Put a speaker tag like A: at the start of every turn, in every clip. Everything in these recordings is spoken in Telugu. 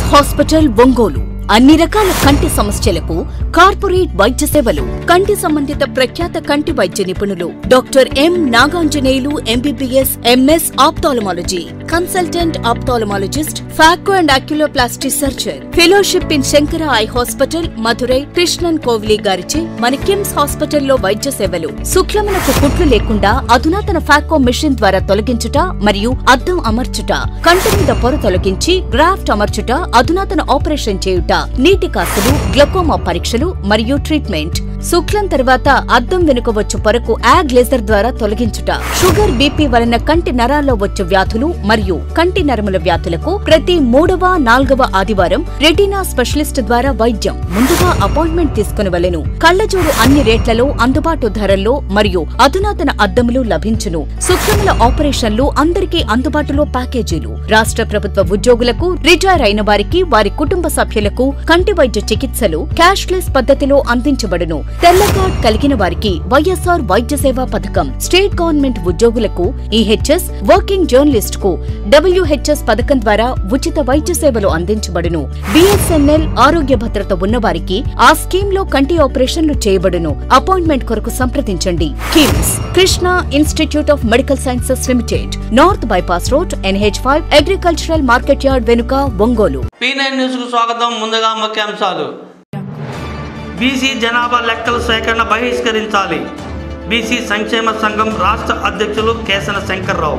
A: హాస్పిటల్ ఒంగోలు అన్ని రకాల కంటి సమస్యలకు కార్పొరేట్ వైద్య సేవలు కంటి సంబంధిత ప్రఖ్యాత కంటి వైద్య నిపుణులు doctor M Naganjaneyulu MBBS MS ophthalmology consultant ophthalmologist phaco and oculoplasty surgeon fellowship in Sankara eye hospital Madurai Krishnan కోవ్లీ గారిచే మన కిమ్స్ హాస్పిటల్లో వైద్య సేవలు శుక్లమునకు కుట్లు లేకుండా అధునాతన ఫాకో మిషన్ ద్వారా తొలగించుట మరియు అద్దం అమర్చుట కంటి మీద పొర తొలగించి గ్రాఫ్ట్ అమర్చుట అధునాతన ఆపరేషన్ చేయుట నీటి కాసులు గ్లకోమా పరీక్షలు మరియు ట్రీట్మెంట్ శుక్లం తర్వాత అద్దం వెనుక వచ్చు పొరకు యాగ్ లేజర్ ద్వారా తొలగించుట షుగర్ బీపీ వలన కంటి నరాల్లో వచ్చు వ్యాధులు మరియు కంటి నరముల వ్యాధులకు ప్రతి మూడవ నాల్గవ ఆదివారం రెటీనా స్పెషలిస్ట్ ద్వారా వైద్యం ముందుగా అపాయింట్మెంట్ తీసుకునవలెను కళ్లజోడు అన్ని రేట్లలో అందుబాటు ధరల్లో మరియు అధునాతన అద్దములు లభించును శుక్రముల ఆపరేషన్లు అందరికీ అందుబాటులో ప్యాకేజీలు రాష్ట్ర ప్రభుత్వ ఉద్యోగులకు రిటైర్ అయిన వారికి వారి కుటుంబ సభ్యులకు కంటి వైద్య చికిత్సలు క్యాష్లెస్ పద్ధతిలో అందించబడును తెల్ల కార్డ్ కలిగిన వారికి వైఎస్ఆర్ వైద్య సేవా పథకం స్టేట్ గవర్నమెంట్ ఉద్యోగులకు ఈహెచ్ఎస్ వర్కింగ్ జర్నలిస్ట్ కు డబ్ల్యూహెచ్ఎస్ పథకం ద్వారా ఉచిత వైద్య సేవలు అందించబడును బిఎస్ఎన్ఎల్ ఆరోగ్య భద్రత ఉన్నవారికి ఆ స్కీమ్ లో కంటి ఆపరేషన్లు చేయబడును అపాయింట్మెంట్ కొరకు సంప్రదించండి KIMS Krishna institute of medical sciences limited north bypass road NH five agricultural market yard వెనుక ఒంగోలు
B: పీ నైన్ న్యూస్కు స్వాగతం ముందుగా ముఖ్యాంశాలు బీసీ జనాభా లెక్కల సేకరణ బహిష్కరించాలి బీసీ సంక్షేమ సంఘం రాష్ట్ర అధ్యక్షులు కేసన శంకర్రావు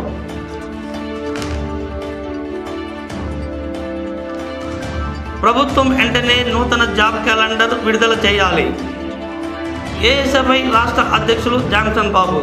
B: ప్రభుత్వం వెంటనే నూతన జాబ్ క్యాలెండర్ విడుదల చేయాలి ఏఎస్ఎఫ్ఐ రాష్ట్ర అధ్యక్షులు జాన్సన్ బాబు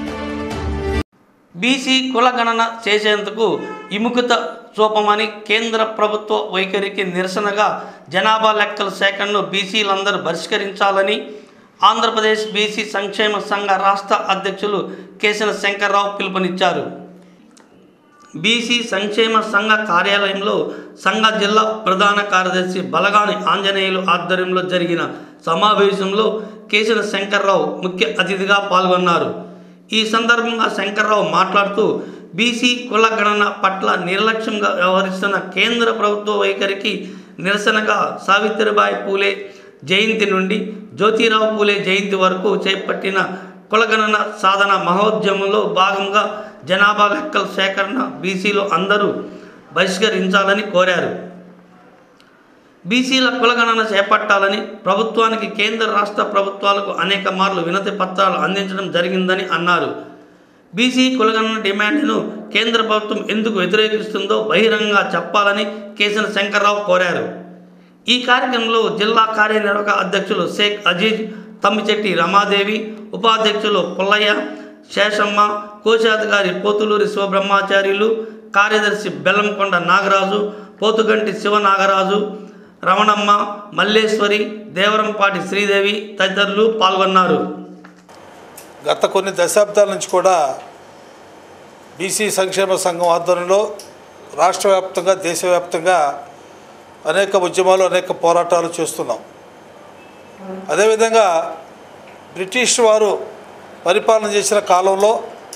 B: బీసీ కులగణన చేసేందుకు విముఖత చూపమని కేంద్ర ప్రభుత్వ వైఖరికి నిరసనగా జనాభా లెక్కల సేకరణను బీసీలందరూ పరిష్కరించాలని ఆంధ్రప్రదేశ్ బీసీ సంక్షేమ సంఘ రాష్ట్ర అధ్యక్షులు కేసన శంకర్రావు పిలుపునిచ్చారు బీసీ సంక్షేమ సంఘ కార్యాలయంలో సంఘ జిల్లా ప్రధాన కార్యదర్శి బలగాని ఆంజనేయులు ఆధ్వర్యంలో జరిగిన సమావేశంలో కేసన శంకర్రావు ముఖ్య అతిథిగా పాల్గొన్నారు ఈ సందర్భంగా శంకర్రావు మాట్లాడుతూ బీసీ కుల గణన పట్ల నిర్లక్ష్యంగా వ్యవహరిస్తున్న కేంద్ర ప్రభుత్వ వైఖరికి నిరసనగా సావిత్రిబాయి పూలే జయంతి నుండి జ్యోతిరావు పూలే జయంతి వరకు చేపట్టిన కులగణన సాధన మహోద్యమంలో భాగంగా జనాభా లెక్కల సేకరణ బీసీలు అందరూ బహిష్కరించాలని కోరారు బీసీల కులగణన చేపట్టాలని ప్రభుత్వానికి కేంద్ర రాష్ట్ర ప్రభుత్వాలకు అనేక మార్లు వినతి పత్రాలు అందించడం జరిగిందని అన్నారు బీసీ కులగణన డిమాండ్ను కేంద్ర ప్రభుత్వం ఎందుకు వ్యతిరేకిస్తుందో బహిరంగంగా చెప్పాలని కేసన శంకర్రావు కోరారు ఈ కార్యక్రమంలో జిల్లా కార్యనిర్వాహక అధ్యక్షులు షేక్ అజీజ్ తమ్మిచెట్టి రమాదేవి ఉపాధ్యక్షులు పుల్లయ్య శేషమ్మ కోశాధికారి పోతులూరి శివబ్రహ్మాచార్యులు కార్యదర్శి బెల్లంకొండ నాగరాజు పోతుగంటి శివనాగరాజు రమణమ్మ మల్లేశ్వరి దేవరంపాటి శ్రీదేవి తదితరులు పాల్గొన్నారు
C: గత కొన్ని దశాబ్దాల నుంచి కూడా బీసీ సంక్షేమ సంఘం ఆధ్వర్యంలో రాష్ట్ర వ్యాప్తంగా దేశవ్యాప్తంగా అనేక ఉద్యమాలు అనేక పోరాటాలు చేస్తున్నాం అదేవిధంగా బ్రిటిష్ వారు పరిపాలన చేసిన కాలంలో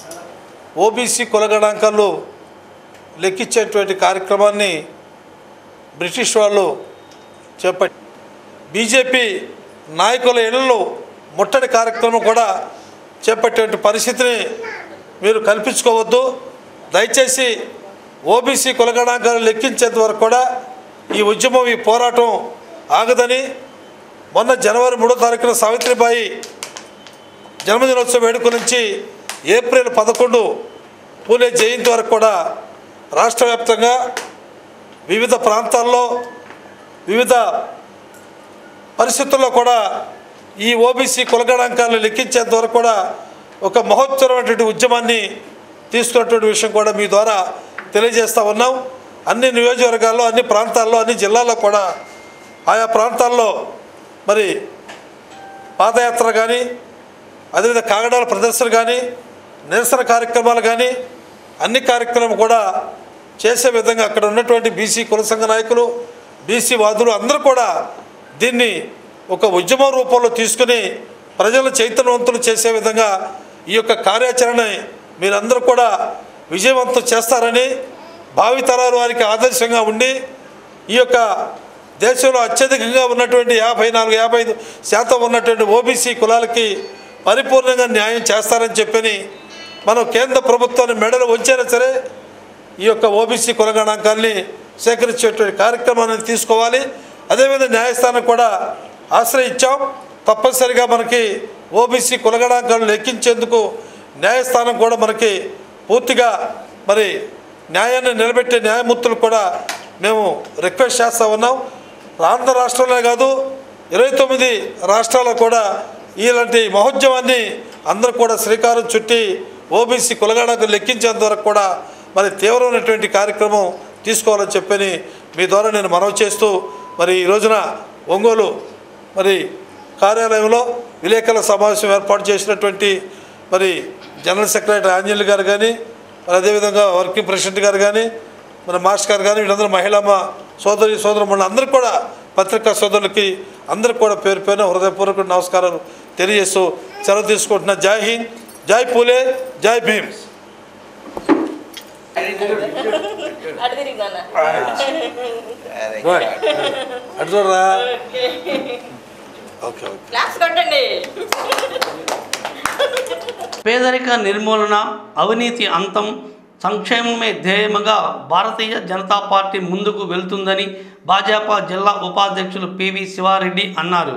C: ఓబీసీ కులగణాంకాలు లెక్కించేటువంటి కార్యక్రమాన్ని బ్రిటిష్ వాళ్ళు చేపట్టి బీజేపీ నాయకుల ఇళ్లలో ముట్టడి కార్యక్రమం కూడా చేపట్టేటువంటి పరిస్థితిని మీరు కల్పించుకోవద్దు దయచేసి ఓబీసీ కులగణాంకాలు లెక్కించేంత వరకు కూడా ఈ ఉద్యమం ఈ పోరాటం ఆగదని మొన్న జనవరి మూడో తారీఖున సావిత్రిబాయి జన్మదినోత్సవ వేడుక నుంచి ఏప్రిల్ పదకొండు పూలే జయంతి వరకు కూడా రాష్ట్ర వ్యాప్తంగా వివిధ ప్రాంతాల్లో వివిధ పరిస్థితుల్లో కూడా ఈ ఓబీసీ కులగణాంకాలను లెక్కించేంత వరకు కూడా ఒక మహోత్తరమైనటువంటి ఉద్యమాన్ని తీసుకున్నటువంటి విషయం కూడా మీ ద్వారా తెలియజేస్తూ ఉన్నాం అన్ని నియోజకవర్గాల్లో అన్ని ప్రాంతాల్లో అన్ని జిల్లాల్లో కూడా ఆయా ప్రాంతాల్లో మరి పాదయాత్ర కానీ అదేవిధంగా కాగడాల ప్రదర్శన కానీ నిరసన కార్యక్రమాలు కానీ అన్ని కార్యక్రమం కూడా చేసే విధంగా అక్కడ ఉన్నటువంటి బీసీ కుల సంఘ నాయకులు బీసీ వాదులు అందరూ కూడా దీన్ని ఒక ఉద్యమం రూపంలో తీసుకుని ప్రజలను చైతన్యవంతులు చేసే విధంగా ఈ యొక్క కార్యాచరణ మీరందరూ కూడా విజయవంతం చేస్తారని భావితరాల వారికి ఆదర్శంగా ఉండి ఈ యొక్క దేశంలో అత్యధికంగా ఉన్నటువంటి యాభై నాలుగు యాభై ఐదు శాతం ఉన్నటువంటి ఓబీసీ కులాలకి పరిపూర్ణంగా న్యాయం చేస్తారని చెప్పని మనం కేంద్ర ప్రభుత్వాన్ని మెడలు ఉంచైనా సరే ఈ యొక్క ఓబీసీ కుల గణాంకాల్ని సేకరించేటువంటి కార్యక్రమాన్ని తీసుకోవాలి అదేవిధంగా న్యాయస్థానం కూడా ఆశ్రయించాం తప్పనిసరిగా మనకి ఓబీసీ కుల గణాంకాలను లెక్కించేందుకు న్యాయస్థానం కూడా మనకి పూర్తిగా మరి న్యాయాన్ని నిలబెట్టే న్యాయమూర్తులు కూడా మేము రిక్వెస్ట్ చేస్తూ ఉన్నాం ఆంధ్ర రాష్ట్రంలో కాదు ఇరవై తొమ్మిది రాష్ట్రాల్లో కూడా ఇలాంటి మహోద్యమాన్ని అందరూ కూడా శ్రీకారం చుట్టి ఓబీసీ కులగడకు లెక్కించేంత వరకు కూడా మరి తీవ్రమైనటువంటి కార్యక్రమం తీసుకోవాలని చెప్పని మీ ద్వారా నేను మనవి చేస్తూ మరి ఈ రోజున ఒంగోలు మరి కార్యాలయంలో విలేకరుల సమావేశం ఏర్పాటు చేసినటువంటి మరి జనరల్ సెక్రటరీ ఆంజనేయులు గారు కానీ మరి అదేవిధంగా వర్కింగ్ ప్రెసిడెంట్ గారు కానీ మన మాస్టర్ గారు కానీ వీళ్ళందరూ మహిళమ్మ సోదరి సోదరులు అందరూ కూడా పత్రికా సోదరులకి అందరూ కూడా పేరు పేరున హృదయపూర్వక నమస్కారాలు తెలియజేస్తూ సెలవు తీసుకుంటున్న జై హింద్ జై పూలే జై భీమ్
D: అటు తిరిగి నాన్న
C: అటు చూడరా ఓకే ఓకే
D: క్లాస్ కొట్టండి
B: పేదరిక నిర్మూలన అవినీతి అంతం సంక్షేమమే ధ్యేయముగా భారతీయ జనతా పార్టీ ముందుకు వెళ్తుందని భాజపా జిల్లా ఉపాధ్యక్షులు పివి శివారెడ్డి అన్నారు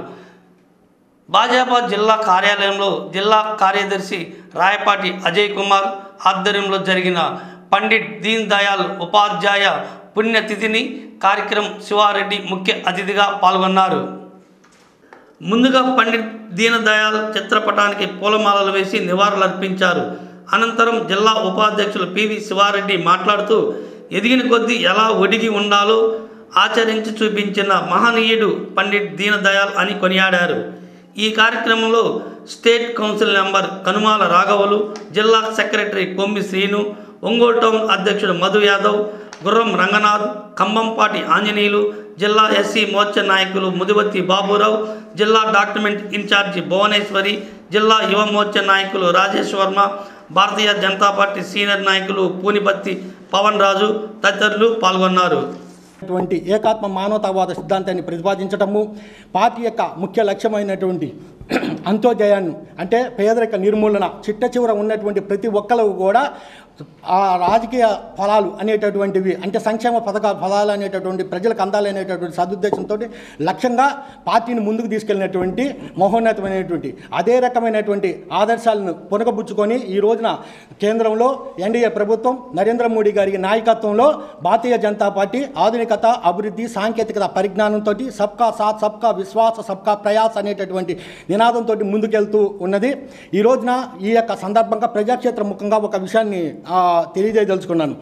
B: భాజపా జిల్లా కార్యాలయంలో జిల్లా కార్యదర్శి రాయపాటి అజయ్ కుమార్ ఆధ్వర్యంలో జరిగిన పండిట్ దీన్ దయాళ్ ఉపాధ్యాయ పుణ్యతిథిని కార్యక్రమం శివారెడ్డి ముఖ్య అతిథిగా పాల్గొన్నారు ముందుగా పండిట్ దీనదయాళ్ చిత్రపటానికి పూలమాలలు వేసి నివాళులర్పించారు అనంతరం జిల్లా ఉపాధ్యక్షులు పివి శివారెడ్డి మాట్లాడుతూ ఎదిగిన కొద్దీ ఎలా ఒడిగి ఉండాలో ఆచరించి చూపించిన మహనీయుడు పండిట్ దీనదయాళ్ అని కొనియాడారు ఈ కార్యక్రమంలో స్టేట్ కౌన్సిల్ మెంబర్ కనుమాల రాఘవులు జిల్లా సెక్రటరీ కొమ్మి శ్రీను ఒంగోలు టౌన్ అధ్యక్షుడు మధు యాదవ్ గుర్రం రంగనాథ్ కంబంపాటి ఆంజనేయులు జిల్లా ఎస్సీ మోర్చా నాయకులు ముదివత్తి బాబురావు జిల్లా డాక్యుమెంట్ ఇన్ఛార్జి భువనేశ్వరి జిల్లా యువ మోర్చా నాయకులు రాజేష్ వర్మ భారతీయ జనతా పార్టీ సీనియర్ నాయకులు పూనిపత్తి పవన్ రాజు తదితరులు పాల్గొన్నారు
E: అటువంటి ఏకాత్మ మానవతావాద సిద్ధాంతాన్ని ప్రతిపాదించటము పార్టీ యొక్క ముఖ్య లక్ష్యమైనటువంటి అంత్యోదయాన్ని అంటే పేదరిక నిర్మూలన చిట్ట చివర ఉన్నటువంటి ప్రతి ఒక్కరు కూడా ఆ రాజకీయ ఫలాలు అనేటటువంటివి అంటే సంక్షేమ పథక ఫలాలు అనేటటువంటి ప్రజలకు అందాలనేటటువంటి సదుద్దేశంతో లక్ష్యంగా పార్టీని ముందుకు తీసుకెళ్ళినటువంటి మహోన్నతమైనటువంటి అదే రకమైనటువంటి ఆదర్శాలను పునకబుచ్చుకొని ఈ రోజున కేంద్రంలో ఎన్డీఏ ప్రభుత్వం నరేంద్ర మోడీ గారి నాయకత్వంలో భారతీయ జనతా పార్టీ ఆధునికత అభివృద్ధి సాంకేతికత పరిజ్ఞానంతో సబ్కా సాత్ సబ్కా విశ్వాస సబ్కా ప్రయాస్ అనేటటువంటి నినాదంతో ముందుకెళ్తూ ఉన్నది ఈ రోజున ఈ యొక్క సందర్భంగా ప్రజాక్షేత్ర ముఖంగా ఒక విషయాన్ని ఆ, తెలియజేయదలుచుకున్నాను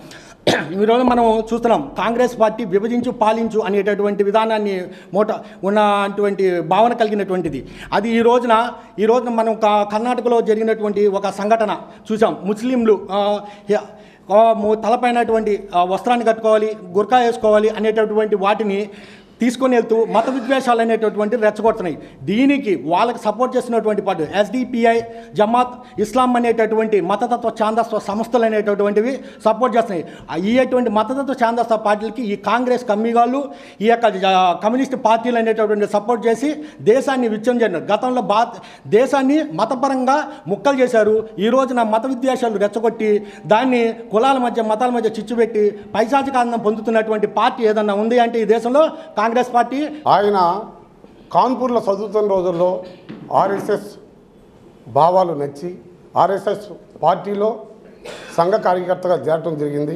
E: ఈ రోజు మనం చూస్తున్నాం కాంగ్రెస్ పార్టీ విభజించు పాలించు అనేటటువంటి విధానాన్ని మూట ఉన్నటువంటి భావన కలిగినటువంటిది అది ఈ రోజున ఈ రోజున మనం క- కర్ణాటకలో జరిగినటువంటి ఒక సంఘటన చూసాం ముస్లింలు ఆ, హ- ఆ, ము- తలపైనటువంటి ఆ, వస్త్రాన్ని కట్టుకోవాలి గుర్కా వేసుకోవాలి అనేటటువంటి వాటిని తీసుకొని వెళ్తూ మత విద్వేషాలు అనేటటువంటి రెచ్చగొడుతున్నాయి దీనికి వాళ్ళకి సపోర్ట్ చేస్తున్నటువంటి పార్టీ ఎస్డిపిఐ జమాత్ ఇస్లాం అనేటటువంటి మతతత్వ ఛాందస్వ సంస్థలు అనేటటువంటివి సపోర్ట్ చేస్తున్నాయి ఆ ఈ అటువంటి మతతత్వ ఛాందస్వ పార్టీలకి ఈ కాంగ్రెస్ కమ్మిగాళ్ళు ఈ యొక్క జ- కమ్యూనిస్ట్ పార్టీలు అనేటటువంటి సపోర్ట్ చేసి దేశాన్ని విచ్ఛిన్నం చేశారు గతంలో బా దేశాన్ని మతపరంగా ముక్కలు చేశారు ఈ రోజున మత విద్వేషాలు రెచ్చగొట్టి దాన్ని కులాల మధ్య మతాల మధ్య చిచ్చు పెట్టి పైశాచిక ఆనందం పొందుతున్నటువంటి పార్టీ ఏదన్నా ఉంది అంటే ఈ దేశంలో కాంగ్రెస్ పార్టీ
F: ఆయన కాన్పూర్లో చదువుతున్న రోజుల్లో ఆర్ఎస్ఎస్ భావాలు నచ్చి ఆర్ఎస్ఎస్ పార్టీలో సంఘ కార్యకర్తగా చేరటం జరిగింది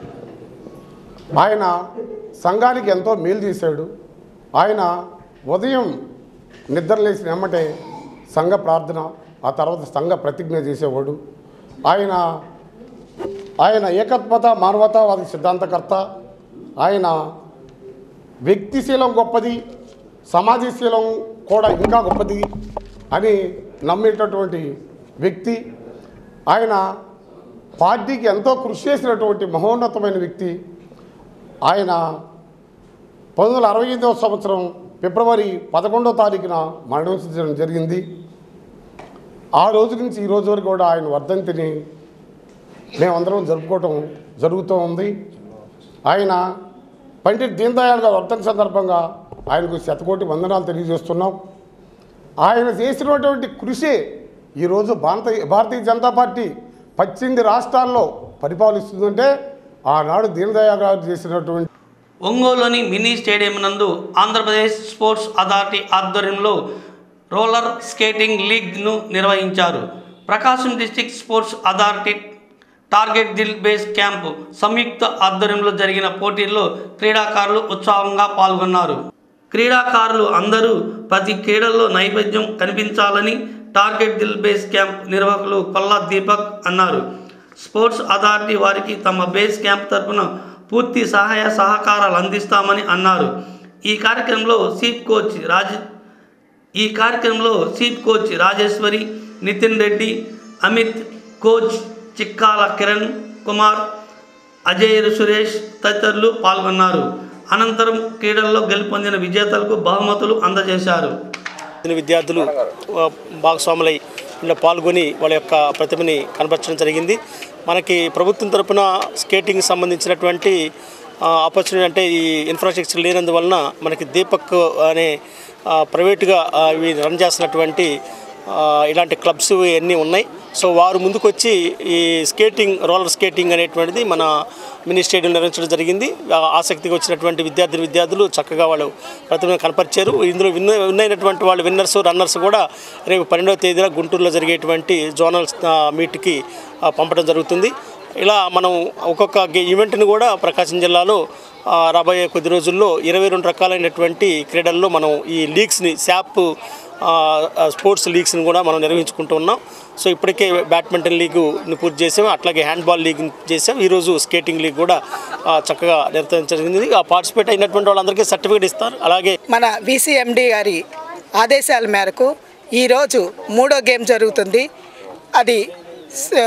F: ఆయన సంఘానికి ఎంతో మేలు చేశాడు ఆయన ఉదయం నిద్రలేసిన ఎమ్మటే సంఘ ప్రార్థన ఆ తర్వాత సంఘ ప్రతిజ్ఞ చేసేవాడు ఆయన ఆయన ఏకత్వత మానవతావాది సిద్ధాంతకర్త ఆయన వ్యక్తిశీలం గొప్పది సమాజశీలం కూడా ఇంకా గొప్పది అని నమ్మేటటువంటి వ్యక్తి ఆయన పార్టీకి ఎంతో కృషి చేసినటువంటి మహోన్నతమైన వ్యక్తి ఆయన పంతొమ్మిది వందల అరవై ఐదవ సంవత్సరం ఫిబ్రవరి పదకొండో తారీఖున మరణించడం జరిగింది ఆ రోజు నుంచి ఈ రోజు వరకు కూడా ఆయన వర్ధంతిని మేమందరం జరుపుకోవటం జరుగుతూ ఉంది ఆయన పండిట్ దీన్ దయాళ్ గారి వర్ధన్ సందర్భంగా ఆయనకు శతకోటి వందనాలు తెలియజేస్తున్నాం ఆయన చేసినటువంటి కృషి ఈరోజు భారతీయ భారతీయ జనతా పార్టీ పద్దెనిమిది రాష్ట్రాల్లో పరిపాలిస్తుందంటే ఆనాడు దీనదయాళ్ గారు చేసినటువంటి
B: ఒంగోలులోని మినీ స్టేడియం నందు ఆంధ్రప్రదేశ్ స్పోర్ట్స్ అథారిటీ ఆధ్వర్యంలో రోలర్ స్కేటింగ్ లీగ్ను నిర్వహించారు Prakasam district sports authority target thrill base camp సంయుక్త ఆధ్వర్యంలో జరిగిన పోటీల్లో క్రీడాకారులు ఉత్సాహంగా పాల్గొన్నారు క్రీడాకారులు అందరూ ప్రతి క్రీడల్లో నైపుణ్యం కనిపించాలని టార్గెట్ దిల్ బేస్ క్యాంప్ నిర్వాహకులు కొల్లా దీపక్ అన్నారు స్పోర్ట్స్ అథారిటీ వారికి తమ బేస్ క్యాంప్ తరపున పూర్తి సహాయ సహకారాలు అందిస్తామని అన్నారు ఈ కార్యక్రమంలో చీఫ్ కోచ్ రాజ్ ఈ కార్యక్రమంలో chief coach Rajeswari Nitin Reddy Amit coach Chikkala Kiran Kumar Ajay Suresh తదితరులు పాల్గొన్నారు అనంతరం క్రీడల్లో గెలుపొందిన విజేతలకు బహుమతులు అందజేశారు
G: చెందిన విద్యార్థులు ఆ, భాగస్వాములై ఇందులో పాల్గొని వాళ్ళ యొక్క ప్రతిభని కనపరచడం జరిగింది మనకి ప్రభుత్వం తరపున స్కేటింగ్ సంబంధించినటువంటి ఆపర్చునిటీ అంటే ఈ ఇన్ఫ్రాస్ట్రక్చర్ లేనందువలన మనకి దీపక్ అనే ఆ, ప్రైవేటుగా ఆ, ఇవి రన్ చేస్తున్నటువంటి ఆ, ఇలాంటి క్లబ్స్ ఇవన్నీ ఉన్నాయి సో వారు ముందుకొచ్చి ఈ స్కేటింగ్ రోలర్ స్కేటింగ్ అనేటువంటిది మన మినీ స్టేడియం నిర్వహించడం జరిగింది ఆ, ఆసక్తిగా వచ్చినటువంటి విద్యార్థి విద్యార్థులు చక్కగా వాళ్ళు ప్రతిభను కనపరిచారు ఇందులో విన్ విన్ అయినటువంటి వాళ్ళు విన్నర్స్ రన్నర్స్ కూడా రేపు పన్నెండవ తేదీన గుంటూరులో జరిగేటువంటి జోనల్ ఆ, మీట్కి ఆ, పంపడం జరుగుతుంది ఇలా మనం ఒక్కొక్క గే- ఈవెంట్ని కూడా ప్రకాశం జిల్లాలో ఆ, రాబోయే కొద్ది రోజుల్లో ఇరవై రెండు రకాలైనటువంటి క్రీడల్లో మనం ఈ లీగ్స్ని శాప్ ఆ, ఆ, స్పోర్ట్స్ లీగ్స్ని కూడా మనం నిర్వహించుకుంటూ ఉన్నాం సో ఇప్పటికే బ్యాడ్మింటన్ లీగ్ని పూర్తి చేసాం అట్లాగే హ్యాండ్బాల్ లీగ్ చేసాం ఈరోజు స్కేటింగ్ లీగ్ కూడా ఆ, చక్కగా నిర్వహించడం జరిగింది ఆ పార్టిసిపేట్ అయినటువంటి వాళ్ళందరికీ సర్టిఫికేట్ ఇస్తారు అలాగే
H: మన విసిఎండి గారి ఆదేశాల మేరకు ఈరోజు మూడో గేమ్ జరుగుతుంది అది స-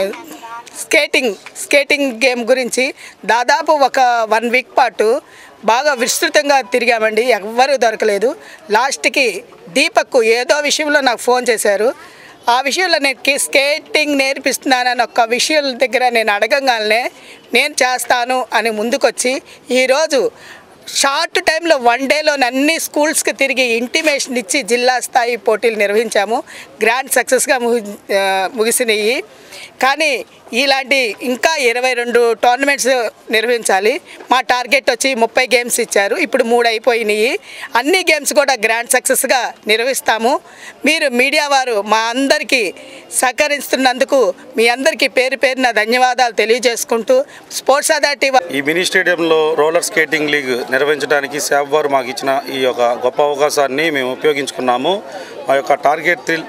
H: స్కేటింగ్ స్కేటింగ్ గేమ్ గురించి దాదాపు ఒక వన్ వీక్ పాటు బాగా విస్తృతంగా తిరిగామండి ఎవ్వరూ దొరకలేదు లాస్ట్కి దీపక్ ఏదో విషయంలో నాకు ఫోన్ చేశారు ఆ విషయంలో నేను కి- స్కేటింగ్ నేర్పిస్తున్నానని ఒక్క విషయం దగ్గర నేను అడగంగానే నేను చేస్తాను అని ముందుకొచ్చి ఈరోజు షార్ట్ టైంలో వన్ డేలో అన్ని స్కూల్స్కి తిరిగి ఇంటిమేషన్ ఇచ్చి జిల్లా స్థాయి పోటీలు నిర్వహించాము గ్రాండ్ సక్సెస్గా ముగి ఆ, ముగిసినాయి కానీ ఇలాంటి ఇంకా ఇరవై రెండు టోర్నమెంట్స్ నిర్వహించాలి మా టార్గెట్ వచ్చి ముప్పై గేమ్స్ ఇచ్చారు ఇప్పుడు మూడు అయిపోయినాయి అన్ని గేమ్స్ కూడా గ్రాండ్ సక్సెస్గా నిర్వహిస్తాము మీరు మీడియా వారు మా అందరికీ సహకరిస్తున్నందుకు మీ అందరికీ పేరు పేరున ధన్యవాదాలు తెలియజేసుకుంటూ స్పోర్ట్స్ అథారిటీ వా-
I: ఈ మినీ స్టేడియంలో రోలర్ స్కేటింగ్ లీగ్ నిర్వహించడానికి శాప్ వారు మాకు ఇచ్చిన ఈ యొక్క గొప్ప అవకాశాన్ని మేము ఉపయోగించుకున్నాము మా యొక్క target thrill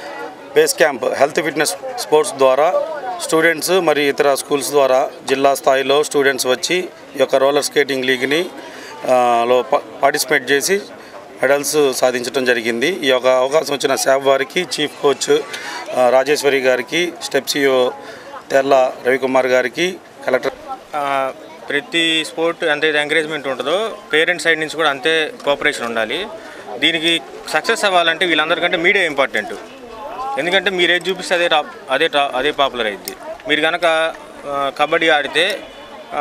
I: base camp health fitness sports ద్వారా స్టూడెంట్స్ మరియు ఇతర స్కూల్స్ ద్వారా జిల్లా స్థాయిలో స్టూడెంట్స్ వచ్చి ఈ యొక్క రోలర్ స్కేటింగ్ లీగ్ని ఆ, లో పా- పార్టిసిపేట్ చేసి మెడల్స్ సాధించడం జరిగింది ఈ యొక్క అవకాశం వచ్చిన శాప్ వారికి చీఫ్ కోచ్ ఆ, రాజేశ్వరి గారికి స్టెప్ సిఓ తెల్ల రవికుమార్ గారికి కలెక్టర్
J: ఆ, ప్రతి స్పోర్ట్ అంతే ఎంకరేజ్మెంట్ ఉంటుందో పేరెంట్స్ సైడ్ నుంచి కూడా అంతే కోఆపరేషన్ ఉండాలి దీనికి సక్సెస్ అవ్వాలంటే వీళ్ళందరికంటే మీడియా ఇంపార్టెంట్ ఎందుకంటే మీరు ఏది చూపిస్తే అదే టాప్ అదే టా అదే పాపులర్ అయింది మీరు కనుక కబడ్డీ ఆడితే ఆ,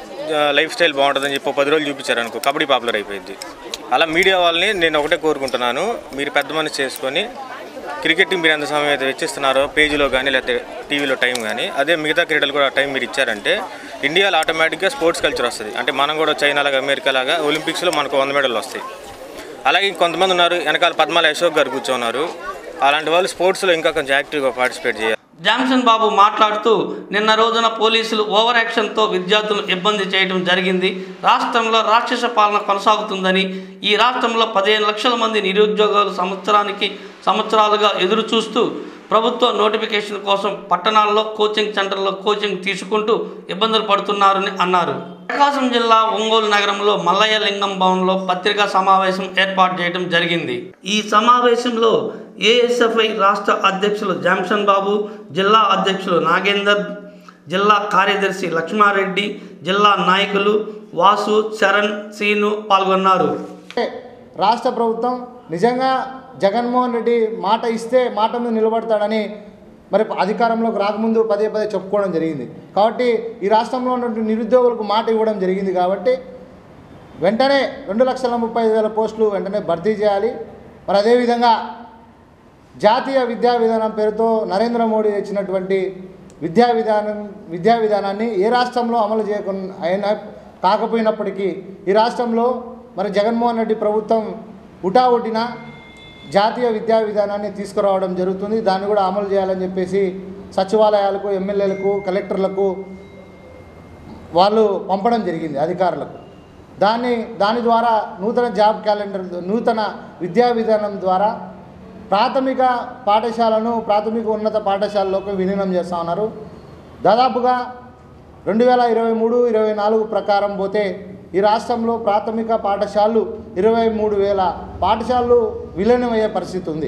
J: లైఫ్ స్టైల్ బాగుంటుందని చెప్పి ఒక పది రోజులు చూపించారు అనుకో కబడ్డీ పాపులర్ అయిపోయింది అలా మీడియా వాళ్ళని నేను ఒకటే కోరుకుంటున్నాను మీరు పెద్ద మనసు చేసుకొని క్రికెట్కి మీరు ఎంత సమయం అయితే వెచ్చిస్తున్నారో పేజీలో కానీ లేకపోతే టీవీలో టైం కానీ అదే మిగతా క్రీడలు కూడా టైం మీరు ఇచ్చారంటే ఇండియాలో ఆటోమేటిక్గా స్పోర్ట్స్ కల్చర్ వస్తుంది అంటే మనం కూడా చైనా లాగా అమెరికా లాగా ఒలింపిక్స్లో మనకు వంద మెడల్ వస్తాయి అలాగే ఇంకొంతమంది ఉన్నారు వెనకాల పద్మాల అశోక్ గారు కూర్చోన్నారు అలాంటి వాళ్ళు స్పోర్ట్స్లో ఇంకా కొంచెం యాక్టివ్గా పార్టిసిపేట్ చేయాలి
B: జాన్సన్ బాబు మాట్లాడుతూ నిన్న రోజున పోలీసులు ఓవర్ యాక్షన్తో విద్యార్థులు ఇబ్బంది చేయడం జరిగింది రాష్ట్రంలో రాక్షస పాలన కొనసాగుతుందని ఈ రాష్ట్రంలో పదిహేను లక్షల మంది నిరుద్యోగాలు సంవత్సరానికి సంవత్సరాలుగా ఎదురు చూస్తూ ప్రభుత్వ నోటిఫికేషన్ కోసం పట్టణాల్లో కోచింగ్ సెంటర్లో కోచింగ్ తీసుకుంటూ ఇబ్బందులు పడుతున్నారని అన్నారు ప్రకాశం జిల్లా ఒంగోలు నగరంలో మల్లయ్య లింగం భవన్లో పత్రికా సమావేశం ఏర్పాటు చేయడం జరిగింది ఈ సమావేశంలో ఏఎస్ఎఫ్ఐ రాష్ట్ర అధ్యక్షులు జామ్సన్ బాబు జిల్లా అధ్యక్షులు నాగేందర్ జిల్లా కార్యదర్శి లక్ష్మారెడ్డి జిల్లా నాయకులు వాసు చరణ్ సీను పాల్గొన్నారు
K: రాష్ట్ర ప్రభుత్వం నిజంగా జగన్మోహన్ రెడ్డి మాట ఇస్తే మాట మీద నిలబడతాడని మరి అధికారంలోకి రాకముందు పదే పదే చెప్పుకోవడం జరిగింది కాబట్టి ఈ రాష్ట్రంలో ఉన్నటువంటి నిరుద్యోగులకు మాట ఇవ్వడం జరిగింది కాబట్టి వెంటనే రెండు లక్షల ముప్పై ఐదు వేల పోస్టులు వెంటనే భర్తీ చేయాలి మరి అదేవిధంగా జాతీయ విద్యా విధానం పేరుతో నరేంద్ర మోడీ ఇచ్చినటువంటి విద్యా విధానం విద్యా విధానాన్ని ఏ రాష్ట్రంలో అమలు చేయకుండా అయినా కాకపోయినప్పటికీ ఈ రాష్ట్రంలో మరి జగన్మోహన్ రెడ్డి ప్రభుత్వం ఉటావుటిన జాతీయ విద్యా విధానాన్ని తీసుకురావడం జరుగుతుంది దాన్ని కూడా అమలు చేయాలని చెప్పేసి సచివాలయాలకు ఎమ్మెల్యేలకు కలెక్టర్లకు వాళ్ళు పంపడం జరిగింది అధికారులకు దాన్ని దాని ద్వారా నూతన జాబ్ క్యాలెండర్ నూతన విద్యా విధానం ద్వారా ప్రాథమిక పాఠశాలను ప్రాథమిక ఉన్నత పాఠశాలలోకి విలీనం చేస్తూ ఉన్నారు దాదాపుగా రెండు వేల ఇరవై మూడు ఇరవై నాలుగు ప్రకారం పోతే ఈ రాష్ట్రంలో ప్రాథమిక పాఠశాలలు ఇరవై మూడు వేల పాఠశాలలు విలీనమయ్యే పరిస్థితి ఉంది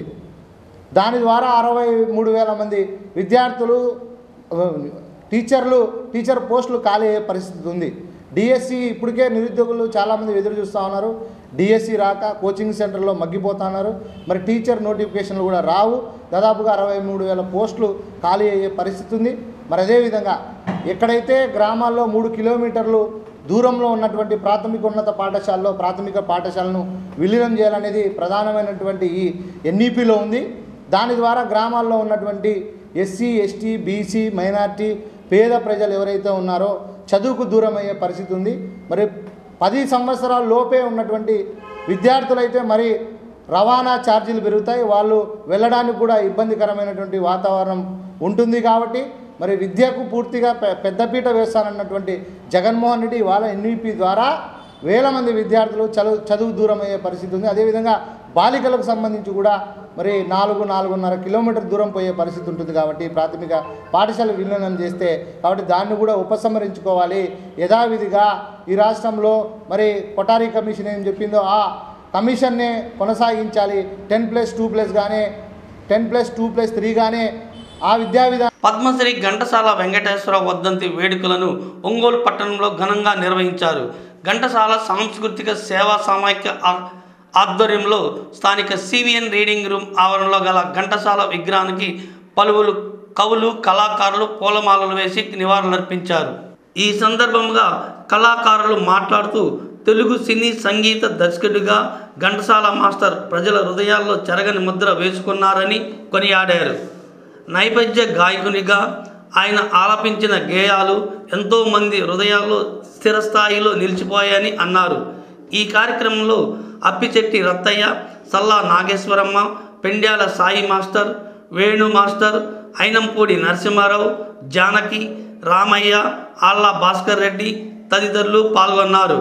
K: దాని ద్వారా అరవై మూడు వేల మంది విద్యార్థులు ఆ, టీచర్లు టీచర్ పోస్టులు ఖాళీ అయ్యే పరిస్థితి ఉంది డిఎస్సి ఇప్పటికే నిరుద్యోగులు చాలామంది ఎదురు చూస్తూ ఉన్నారు డిఎస్సి రాక కోచింగ్ సెంటర్లో మగ్గిపోతున్నారు మరి టీచర్ నోటిఫికేషన్లు కూడా రావు దాదాపుగా అరవై మూడు వేల పోస్టులు ఖాళీ అయ్యే పరిస్థితి ఉంది మరి అదేవిధంగా ఎక్కడైతే గ్రామాల్లో మూడు కిలోమీటర్లు దూరంలో ఉన్నటువంటి ప్రాథమిక ఉన్నత పాఠశాలలో ప్రాథమిక పాఠశాలను విలీనం చేయాలనేది ప్రధానమైనటువంటి ఈ ఎన్ఈపిలో ఉంది దాని ద్వారా గ్రామాల్లో ఉన్నటువంటి ఎస్సీ ఎస్టీ బీసీ మైనార్టీ పేద ప్రజలు ఎవరైతే ఉన్నారో చదువుకు దూరం అయ్యే పరిస్థితి ఉంది మరి పది సంవత్సరాల లోపే ఉన్నటువంటి విద్యార్థులైతే మరి రవాణా ఛార్జీలు పెరుగుతాయి వాళ్ళు వెళ్ళడానికి కూడా ఇబ్బందికరమైనటువంటి వాతావరణం ఉంటుంది కాబట్టి మరి విద్యకు పూర్తిగా పె- పెద్దపీట వేస్తానన్నటువంటి జగన్మోహన్ రెడ్డి వాళ్ళ ఎన్ఈపి ద్వారా వేల మంది విద్యార్థులు చదువు చదువు దూరం అయ్యే పరిస్థితి ఉంది అదేవిధంగా బాలికలకు సంబంధించి కూడా మరి నాలుగు నాలుగున్నర కిలోమీటర్ దూరం పోయే పరిస్థితి ఉంటుంది కాబట్టి ప్రాథమిక పాఠశాల విలీనం చేస్తే కాబట్టి దాన్ని కూడా ఉపసంహరించుకోవాలి యథావిధిగా ఈ రాష్ట్రంలో మరి కొటారీ కమిషన్ ఏం చెప్పిందో ఆ కమిషన్నే కొనసాగించాలి టెన్ ప్లస్ టూ ప్లస్ కానీ ten plus two plus three కానీ ఆ విద్యా విధానం
B: పద్మశ్రీ ఘంటసాల వెంకటేశ్వర వర్ధంతి వేడుకలను ఒంగోలు పట్టణంలో ఘనంగా నిర్వహించారు ఘంటసాల సాంస్కృతిక సేవా సామాజిక ఆ- ఆధ్వర్యంలో స్థానిక సివిఎన్ రీడింగ్ రూమ్ ఆవరణలో గల ఘంటసాల విగ్రహానికి పలువురు కవులు కళాకారులు పూలమాలలు వేసి నివాళులర్పించారు ఈ సందర్భంగా కళాకారులు మాట్లాడుతూ తెలుగు సినీ సంగీత దర్శకుడిగా ఘంటసాల మాస్టర్ ప్రజల హృదయాల్లో చెరగని ముద్ర వేసుకున్నారని కొనియాడారు నైపథ్య గాయకునిగా ఆయన ఆలపించిన గేయాలు ఎంతోమంది హృదయాల్లో స్థిరస్థాయిలో నిలిచిపోయాయని అన్నారు ఈ కార్యక్రమంలో అప్పిచెట్టి రత్తయ్య సల్లా నాగేశ్వరమ్మ పెండ్యాల సాయి మాస్టర్ వేణు మాస్టర్ అయినంపూడి నరసింహారావు జానకి రామయ్య ఆళ్ళ భాస్కర్ రెడ్డి తదితరులు పాల్గొన్నారు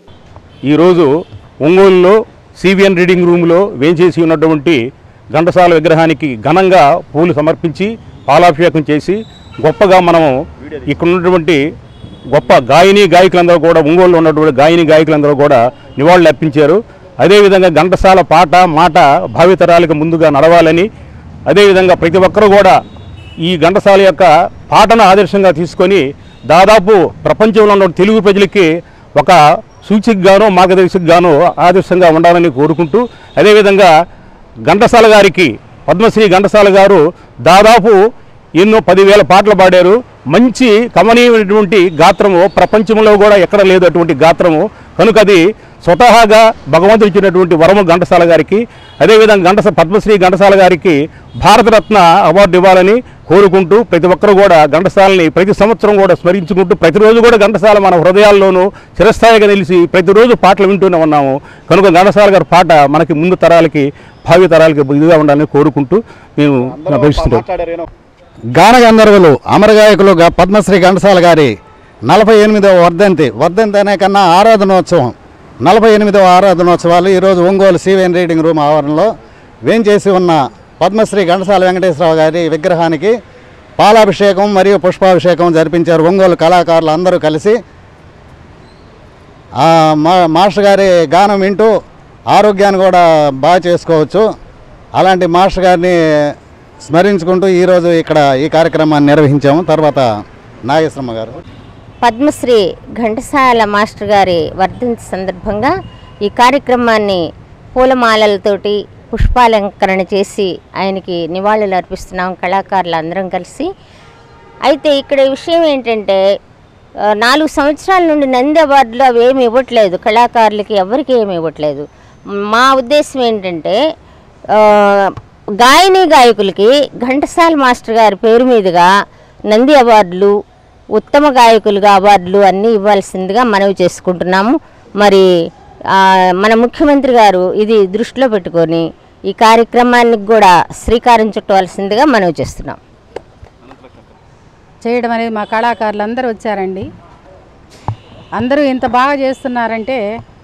L: ఈరోజు ఒంగోలులో సిబిఎన్ రీడింగ్ రూమ్లో వేంచేసి ఉన్నటువంటి ఘంటసాల విగ్రహానికి ఘనంగా పూలు సమర్పించి పాలాభిషేకం చేసి గొప్పగా మనము ఇక్కడ ఉన్నటువంటి గొప్ప గాయని గాయకులందరూ కూడా ఒంగోలులో ఉన్నటువంటి గాయని గాయకులందరూ కూడా నివాళులు అర్పించారు అదేవిధంగా ఘంటసాల పాట మాట భావితరాలకు ముందుగా నడవాలని అదేవిధంగా ప్రతి ఒక్కరూ కూడా ఈ ఘంటసాల యొక్క పాటను ఆదర్శంగా తీసుకొని దాదాపు ప్రపంచంలో ఉన్న తెలుగు ప్రజలకి ఒక సూచికగాను మార్గదర్శకగాను ఆదర్శంగా ఉండాలని కోరుకుంటూ అదేవిధంగా ఘంటసాల గారికి పద్మశ్రీ ఘంటసాల గారు దాదాపు ఎన్నో పదివేల పాటలు పాడారు మంచి కమనీయమైనటువంటి గాత్రము ప్రపంచంలో కూడా ఎక్కడ లేదు అటువంటి గాత్రము కనుక అది స్వతహాగా భగవంతుడు ఇచ్చినటువంటి వరము ఘంటసాల గారికి అదేవిధంగా ఘంటస పద్మశ్రీ ఘంటసాల గారికి భారతరత్న అవార్డు ఇవ్వాలని కోరుకుంటూ ప్రతి ఒక్కరు కూడా ఘంటసాలని ప్రతి సంవత్సరం కూడా స్మరించుకుంటూ ప్రతిరోజు కూడా ఘంటసాల మన హృదయాల్లోనూ చిరస్థాయిగా నిలిచి ప్రతిరోజు పాటలు వింటూనే ఉన్నాము కనుక ఘంటసాల గారి పాట మనకి ముందు తరాలకి భావి తరాలకి ఇదిగా ఉండాలని కోరుకుంటూ నేను నా భవిష్యత్తు
M: గాన గంధర్వులు అమరగాయకులు గా- పద్మశ్రీ ఘంటసాల గారి నలభై ఎనిమిదవ వర్ధంతి వర్ధంతి అనే కన్నా ఆరాధనోత్సవం నలభై ఎనిమిదవ ఆరాధనోత్సవాలు ఈరోజు ఒంగోలు సివిఎన్ రీడింగ్ రూమ్ ఆవరణలో వేంచేసి ఉన్న పద్మశ్రీ ఘంటసాల వెంకటేశ్వరరావు గారి విగ్రహానికి పాలాభిషేకం మరియు పుష్పాభిషేకం జరిపించారు ఒంగోలు కళాకారులు అందరూ కలిసి ఆ మా మాస్టర్ గారి గానం వింటూ ఆరోగ్యాన్ని కూడా బాగా చేసుకోవచ్చు అలాంటి మాస్టర్ గారిని స్మరించుకుంటూ ఈరోజు ఇక్కడ ఈ కార్యక్రమాన్ని నిర్వహించాము తర్వాత నాగేశ్వరమ్మ గారు
N: పద్మశ్రీ ఘంటసాల మాస్టర్ గారి వర్ధంతి సందర్భంగా ఈ కార్యక్రమాన్ని పూలమాలలతోటి పుష్పాలంకరణ చేసి ఆయనకి నివాళులు అర్పిస్తున్నాం కళాకారులు అందరం కలిసి అయితే ఇక్కడ విషయం ఏంటంటే ఆ, నాలుగు సంవత్సరాల నుండి నంది అవార్డులు అవి ఏమి ఇవ్వట్లేదు కళాకారులకి ఎవరికి ఏమి ఇవ్వట్లేదు మా ఉద్దేశం ఏంటంటే ఆ, గాయని గాయకులకి ఘంటసాల మాస్టర్ గారి పేరు మీదుగా నంది అవార్డులు ఉత్తమ గాయకులుగా అవార్డులు అన్నీ ఇవ్వాల్సిందిగా మనవి చేసుకుంటున్నాము మరి ఆ, మన ముఖ్యమంత్రి గారు ఇది దృష్టిలో పెట్టుకొని ఈ కార్యక్రమానికి కూడా శ్రీకారం చుట్టవలసిందిగా మనవి చేస్తున్నాం
O: చేయడం అనేది మా కళాకారులు అందరూ వచ్చారండి అందరూ ఇంత బాగా చేస్తున్నారంటే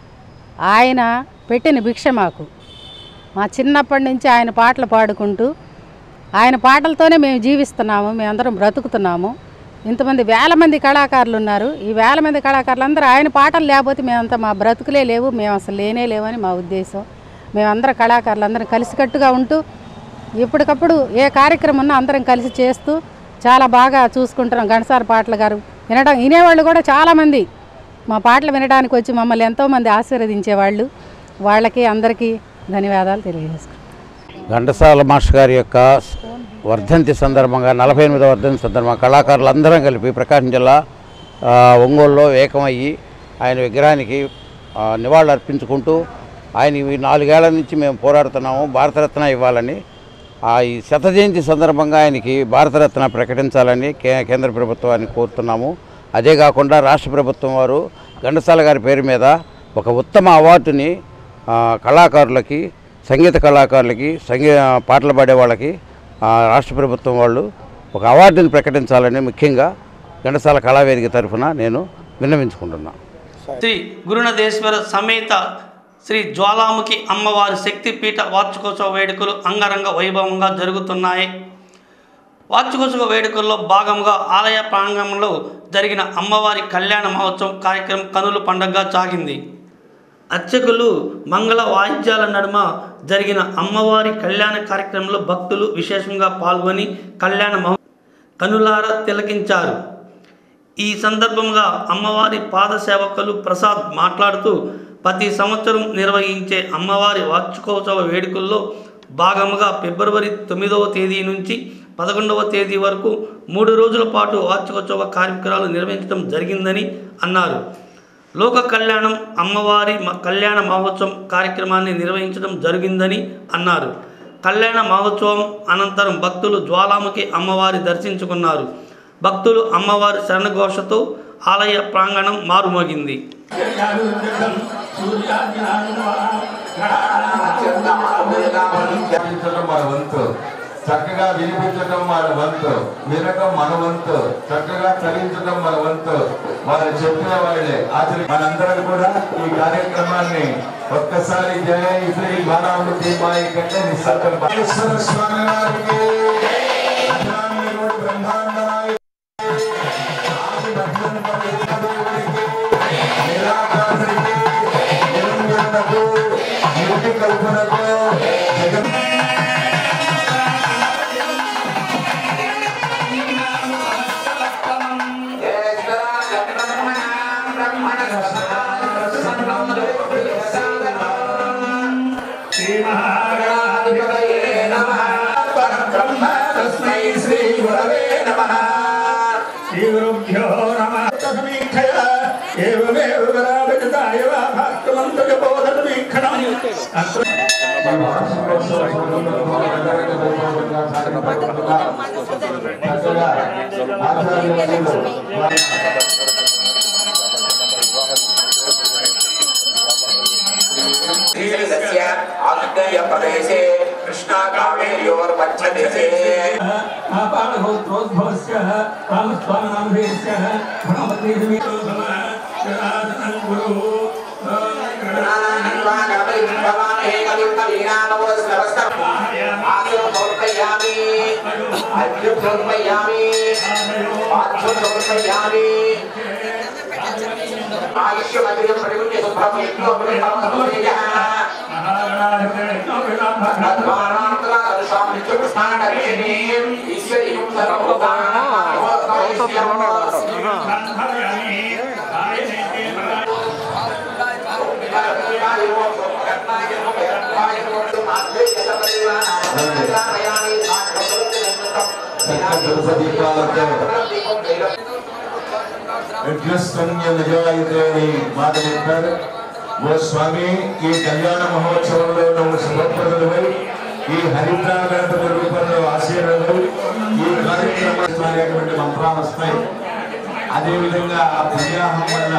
O: ఆయన పెట్టిన భిక్ష మాకు మా చిన్నప్పటి నుంచి ఆయన పాటలు పాడుకుంటూ ఆయన పాటలతోనే మేము జీవిస్తున్నాము మేమందరం బ్రతుకుతున్నాము ఇంతమంది వేల మంది కళాకారులు ఉన్నారు ఈ వేల మంది కళాకారులు అందరూ ఆయన పాటలు లేకపోతే మేమంతా మా బ్రతుకులే లేవు మేము అసలు లేనే లేవని మా ఉద్దేశం మేమందరం కళాకారులు అందరం కలిసికట్టుగా ఉంటూ ఎప్పటికప్పుడు ఏ కార్యక్రమం ఉన్నా అందరం కలిసి చేస్తూ చాలా బాగా చూసుకుంటున్నాం గణసార పాటలు గారు వినడం వినేవాళ్ళు కూడా చాలామంది మా పాటలు వినడానికి వచ్చి మమ్మల్ని ఎంతోమంది ఆశీర్వదించేవాళ్ళు వాళ్ళకి అందరికీ ధన్యవాదాలు తెలియజేసుకుంటాం
P: ఘంటసాల మాస్టర్ గారి యొక్క వర్ధంతి సందర్భంగా నలభై ఎనిమిదవ వర్ధంతి సందర్భంగా కళాకారులందరం కలిపి ప్రకాశం జిల్లా ఆ, ఒంగోలులో ఏకమయ్యి ఆయన విగ్రహానికి ఆ, నివాళులు అర్పించుకుంటూ ఆయన ఈ నాలుగేళ్ల నుంచి మేము పోరాడుతున్నాము భారతరత్న ఇవ్వాలని ఆ ఈ శత జయంతి సందర్భంగా ఆయనకి భారతరత్న ప్రకటించాలని కే కేంద్ర ప్రభుత్వాన్ని కోరుతున్నాము అదే కాకుండా రాష్ట్ర ప్రభుత్వం వారు ఘంటసాల గారి పేరు మీద ఒక ఉత్తమ అవార్డుని ఆ, కళాకారులకి సంగీత కళాకారులకి సంగీ పాటలు పాడే వాళ్ళకి ఆ, రాష్ట్ర ప్రభుత్వం వాళ్ళు ఒక అవార్డుని ప్రకటించాలని ముఖ్యంగా ఘంటసాల కళావేదిక తరఫున నేను విన్నవించుకుంటున్నాను
B: శ్రీ గురుణదేశ్వర సమేత శ్రీ జ్వాలాముఖి అమ్మవారి శక్తిపీఠ వార్షికోత్సవ వేడుకలు అంగరంగ వైభవంగా జరుగుతున్నాయి వార్షికోత్సవ వేడుకల్లో భాగంగా ఆలయ ప్రాంగణంలో జరిగిన అమ్మవారి కళ్యాణ మహోత్సవం కార్యక్రమం కనుల పండగగా సాగింది అర్చకులు మంగళ వాయిద్యాల నడుమ జరిగిన అమ్మవారి కళ్యాణ కార్యక్రమంలో భక్తులు విశేషంగా పాల్గొని కళ్యాణ మహో కనులార తిలకించారు ఈ సందర్భంగా అమ్మవారి పాద సేవకులు ప్రసాద్ మాట్లాడుతూ ప్రతి సంవత్సరం నిర్వహించే అమ్మవారి వార్షికోత్సవ వేడుకల్లో భాగముగా ఫిబ్రవరి తొమ్మిదవ తేదీ నుంచి పదకొండవ తేదీ వరకు మూడు రోజుల పాటు వార్షికోత్సవ కార్యక్రమాలు నిర్వహించడం జరిగిందని అన్నారు లోక కళ్యాణం అమ్మవారి మ- కళ్యాణ మహోత్సవం కార్యక్రమాన్ని నిర్వహించడం జరిగిందని అన్నారు కళ్యాణ మహోత్సవం అనంతరం భక్తులు జ్వాలాముఖి అమ్మవారి దర్శించుకున్నారు భక్తులు అమ్మవారి శరణఘోషతో ఆలయ ప్రాంగణం మారుమోగింది
Q: వినిపించడం మన వంతు చక్కగా వినిపించడం మన వంతు వినడం మన వంతు చక్కగా చలించడం మన వంతు వారు చెప్పిన వాళ్ళే ఆచరి మనందరం కూడా ఈ కార్యక్రమాన్ని ఒక్కసారి జయ శ్రీ బాలామృతి మాయి కంటే నిస్సంకల్ప స్వామి వారికి బ్రహ్మాండమాయి కల్పనకు జగన్
R: శ్రీగురుభ్యో నమ సమీక్షయ ఏవమేవ విరాజతాయ వా భాస్కమంతక బోధనమీక్షణం
S: प्रदेशे कृष्णा कावेर्योर्मध्यदेशे
R: आपादहोत्रोद्भवस्य रामस्वामिनामधेयस्य भगवतीर्मितो गुरु
S: ఆయుష్యమగ్రియం ప్రవిముఖ్య సుబ్రహ్మణ్య
Q: దీపాలతో యజ్ఞస్తన్య నిజాయితే అని మాట చెప్పారు ఓ స్వామి ఈ కళ్యాణ మహోత్సవంలో నువ్వు శుభప్రదులై ఈ హరిద్రాగణపతి రూపంలో ఆశీర్వాదం ఈ కార్యక్రమం అనేటువంటి మంత్రాలు వస్తాయి అదేవిధంగా ఆ పుణ్యాహం వల్ల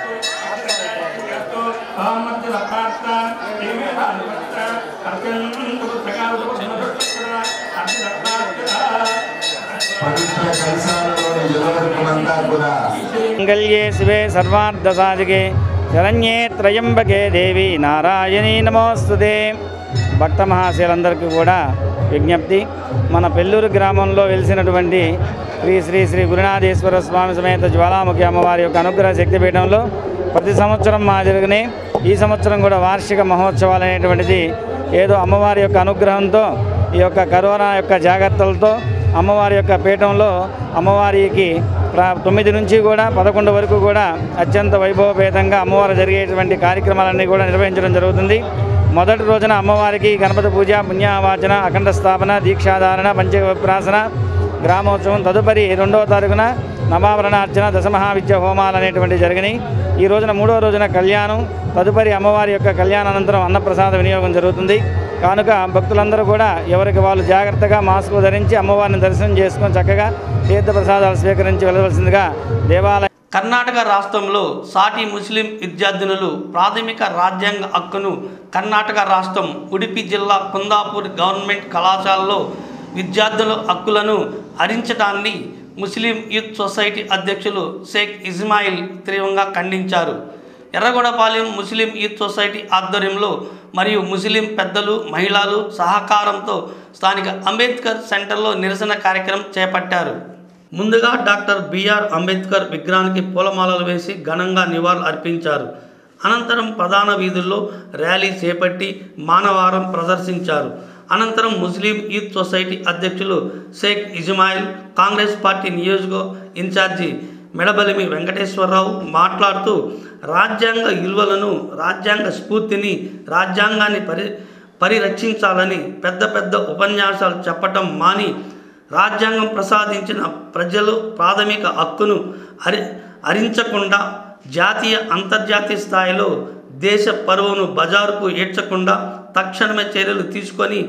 Q: పవిత్ర కలశాలలోని జలవరకునంతా కూడా
T: మంగళ్యే శివే సర్వార్థసాధికే శరణ్యే త్రయంబకే దేవి నారాయణీ నమోస్తుతే భక్త మహాశయులందరికీ కూడా విజ్ఞప్తి మన పెల్లూరు గ్రామంలో వెలిసినటువంటి శ్రీ శ్రీ శ్రీ గురునాథేశ్వర స్వామి సమేత జ్వాలాముఖి అమ్మవారి యొక్క అనుగ్రహ శక్తిపీఠంలో ప్రతి సంవత్సరం మాదిరిగానే ఈ సంవత్సరం కూడా వార్షిక మహోత్సవాలు అనేటువంటిది ఏదో అమ్మవారి యొక్క అనుగ్రహంతో ఈ యొక్క కరోనా యొక్క జాగ్రత్తలతో అమ్మవారి యొక్క పీఠంలో అమ్మవారికి ప్రా- తొమ్మిది నుంచి కూడా పదకొండు వరకు కూడా అత్యంత వైభవపేతంగా అమ్మవారు జరిగేటువంటి కార్యక్రమాలన్నీ కూడా నిర్వహించడం జరుగుతుంది మొదటి రోజున అమ్మవారికి గణపతి పూజ పుణ్యావాచన అఖండ స్థాపన దీక్షాధారణ పంచప్రాసన గ్రామోత్సవం తదుపరి రెండవ తారీఖున నవావరణ అర్చన దశమహావిద్య హోమాలు అనేటువంటివి జరిగినాయి ఈ రోజున మూడవ రోజున కళ్యాణం తదుపరి అమ్మవారి యొక్క కళ్యాణానంతరం అన్నప్రసాద వినియోగం జరుగుతుంది కనుక భక్తులందరూ కూడా ఎవరికి వాళ్ళు జాగ్రత్తగా మాస్కులు ధరించి అమ్మవారిని దర్శనం చేసుకొని చక్కగా తీర్థప్రసాదాలు స్వీకరించి వెళ్ళవలసిందిగా దేవాలయ
B: కర్ణాటక రాష్ట్రంలో సాటి ముస్లిం విద్యార్థినులు ప్రాథమిక రాజ్యాంగ హక్కును కర్ణాటక రాష్ట్రం ఉడిపి జిల్లా కుందాపూర్ గవర్నమెంట్ కళాశాలలో విద్యార్థుల హక్కులను హరించడాన్ని ముస్లిం యూత్ సొసైటీ అధ్యక్షులు షేక్ ఇస్మాయిల్ తీవ్రంగా ఖండించారు ఎర్రగొండపాలెం ముస్లిం యూత్ సొసైటీ ఆధ్వర్యంలో మరియు ముస్లిం పెద్దలు మహిళలు సహకారంతో స్థానిక అంబేద్కర్ సెంటర్లో నిరసన కార్యక్రమం చేపట్టారు ముందుగా డాక్టర్ బిఆర్ అంబేద్కర్ విగ్రహానికి పూలమాలలు వేసి ఘనంగా నివాళులు అర్పించారు అనంతరం ప్రధాన వీధుల్లో ర్యాలీ చేపట్టి మానవారం ప్రదర్శించారు అనంతరం ముస్లిం యూత్ సొసైటీ అధ్యక్షులు షేక్ ఇజ్మాయిల్ కాంగ్రెస్ పార్టీ నియోజక ఇన్ఛార్జి మెడబలిమి వెంకటేశ్వరరావు మాట్లాడుతూ రాజ్యాంగ విలువలను రాజ్యాంగ స్ఫూర్తిని రాజ్యాంగాన్ని పరి పరిరక్షించాలని పెద్ద పెద్ద ఉపన్యాసాలు చెప్పటం మాని రాజ్యాంగం ప్రసాదించిన ప్రజలు ప్రాథమిక హక్కును హరి హరించకుండా జాతీయ అంతర్జాతీయ స్థాయిలో దేశ పరువును బజారుకు ఏడ్చకుండా తక్షణమే చర్యలు తీసుకొని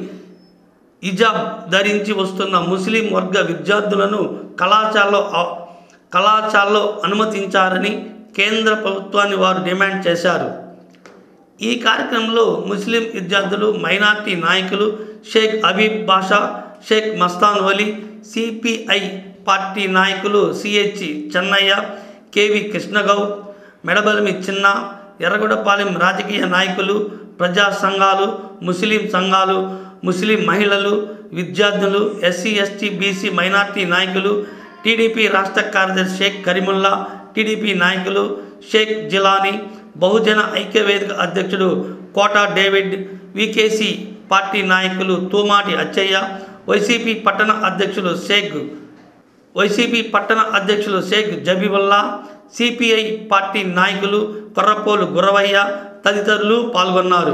B: ఇజాబ్ ధరించి వస్తున్న ముస్లిం వర్గ విద్యార్థులను కళాశాలలో ఆ- కళాశాలలో అనుమతించారని కేంద్ర ప్రభుత్వాన్ని వారు డిమాండ్ చేశారు ఈ కార్యక్రమంలో ముస్లిం విద్యార్థులు మైనార్టీ నాయకులు షేక్ హబీబ్ బాషా షేక్ మస్తాన్ వలీ సిపిఐ పార్టీ నాయకులు సిహెచ్ చెన్నయ్య కేవి కృష్ణగౌడ్ మెడబలిమి చిన్న ఎర్రగొండపాలెం రాజకీయ నాయకులు ప్రజా సంఘాలు ముస్లిం సంఘాలు ముస్లిం మహిళలు విద్యార్థులు ఎస్సీ ఎస్టీ బీసీ మైనార్టీ నాయకులు టీడీపీ రాష్ట్ర కార్యదర్శి షేక్ కరీముల్లా టీడీపీ నాయకులు షేక్ జిలానీ బహుజన ఐక్యవేదిక అధ్యక్షుడు కోటా డేవిడ్ వికేసి పార్టీ నాయకులు తూమాటి అచ్చయ్య వైసీపీ పట్టణ అధ్యక్షులు షేక్ వైసీపీ పట్టణ అధ్యక్షులు షేక్ జబీబుల్లా సిపిఐ పార్టీ నాయకులు కొర్రపోలు గురవయ్య తదితరులు పాల్గొన్నారు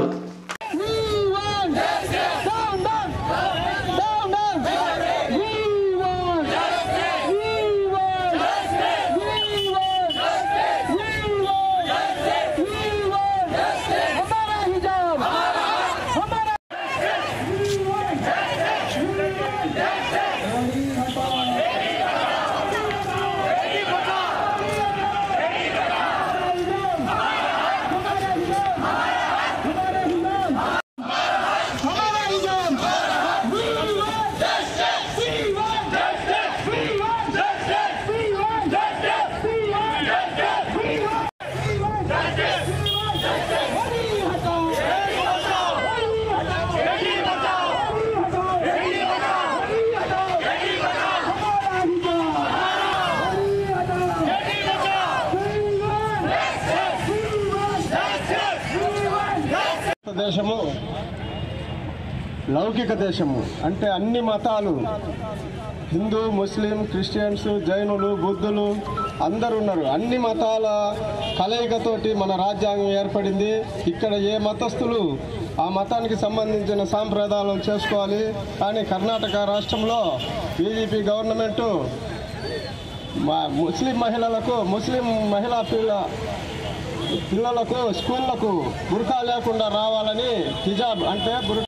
U: దేశము లౌకిక దేశము అంటే అన్ని మతాలు హిందూ ముస్లిం క్రిస్టియన్స్ జైనులు బుద్ధులు అందరూ ఉన్నారు అన్ని మతాల కలయికతోటి మన రాజ్యాంగం ఏర్పడింది ఇక్కడ ఏ మతస్థులు ఆ మతానికి సంబంధించిన సాంప్రదాయాలను చేసుకోవాలి కానీ కర్ణాటక రాష్ట్రంలో బీజేపీ గవర్నమెంటు మా- ముస్లిం మహిళలకు ముస్లిం మహిళా పిల్ల పిల్లలకు స్కూళ్లకు బురకా లేకుండా రావాలని హిజాబ్ అంటే బుర్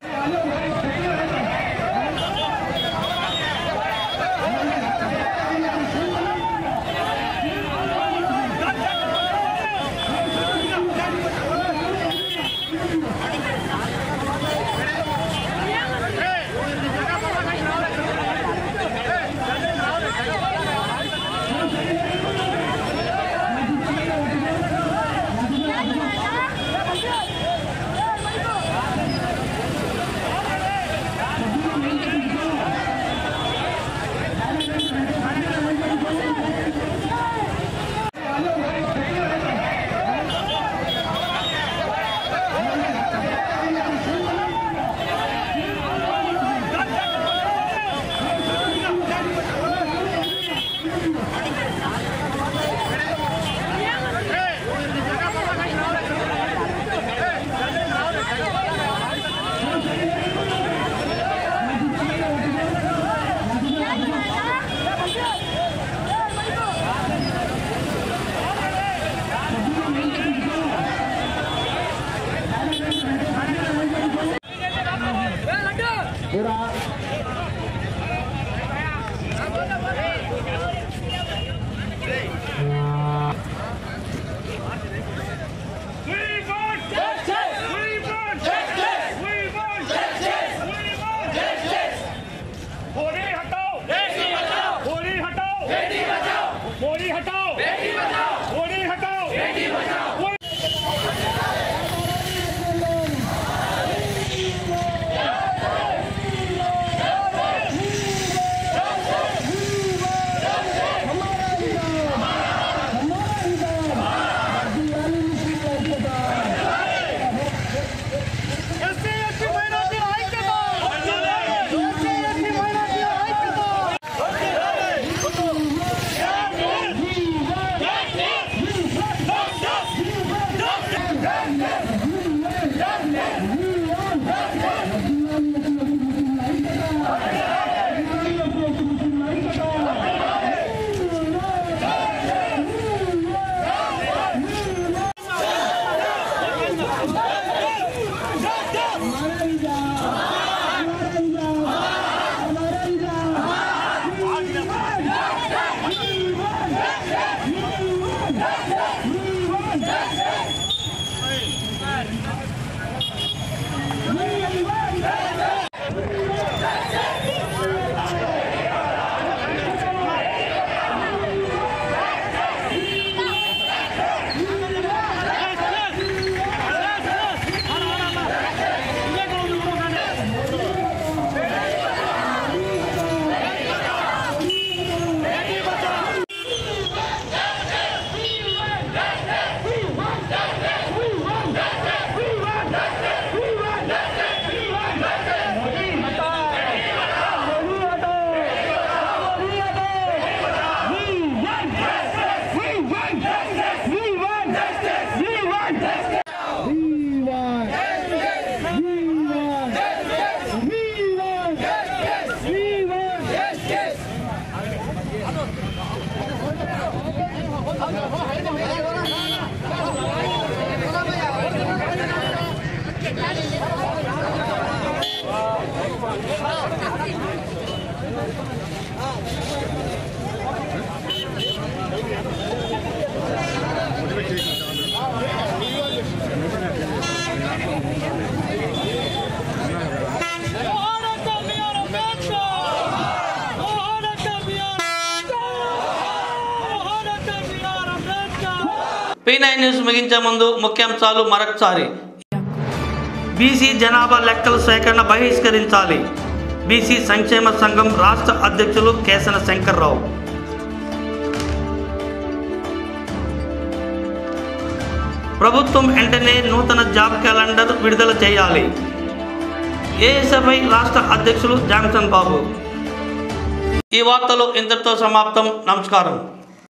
R: मोदी हटाओ बेटी बचाओ मोदी हटाओ बेटी बचाओ
B: పీ నైన్ న్యూస్ ముగించే ముందు ముఖ్యాంశాలు మరొకసారి బీసీ జనాభా లెక్కల సేకరణ బహిష్కరించాలి బీసీ సంక్షేమ సంఘం రాష్ట్ర అధ్యక్షులు కేసన శంకర్రావు ప్రభుత్వం వెంటనే నూతన జాబ్ క్యాలెండర్ విడుదల చేయాలి ఏఎస్ఎఫ్ఐ రాష్ట్ర అధ్యక్షులు జాన్సన్ బాబు ఈ వార్తలు ఇంతటితో సమాప్తం నమస్కారం